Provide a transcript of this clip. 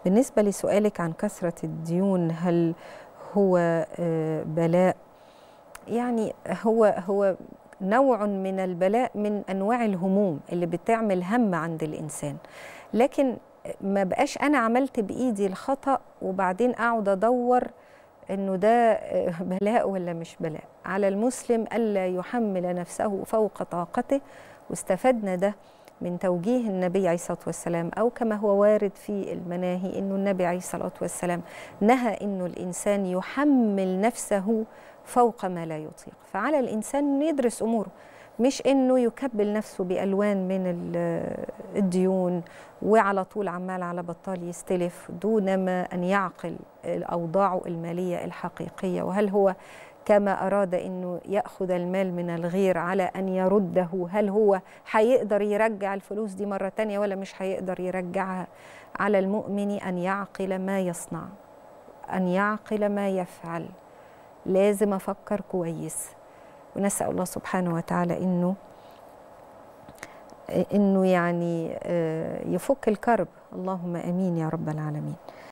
بالنسبة لسؤالك عن كثرة الديون هل هو بلاء يعني هو هو نوع من البلاء من انواع الهموم اللي بتعمل هم عند الانسان لكن ما بقاش انا عملت بايدي الخطا وبعدين اقعد ادور انه ده بلاء ولا مش بلاء على المسلم الا يحمل نفسه فوق طاقته واستفدنا ده من توجيه النبي عليه الصلاه والسلام او كما هو وارد في المناهي انه النبي عليه الصلاه والسلام نهى انه الانسان يحمل نفسه فوق ما لا يطيق فعلى الانسان انه يدرس اموره مش انه يكبل نفسه بالوان من الديون وعلى طول عمال على بطال يستلف دون ما ان يعقل اوضاعه الماليه الحقيقيه وهل هو كما اراد انه ياخذ المال من الغير على ان يرده هل هو هيقدر يرجع الفلوس دي مره تانية ولا مش هيقدر يرجعها على المؤمن ان يعقل ما يصنع ان يعقل ما يفعل لازم افكر كويس ونسال الله سبحانه وتعالى انه انه يعني يفك الكرب اللهم امين يا رب العالمين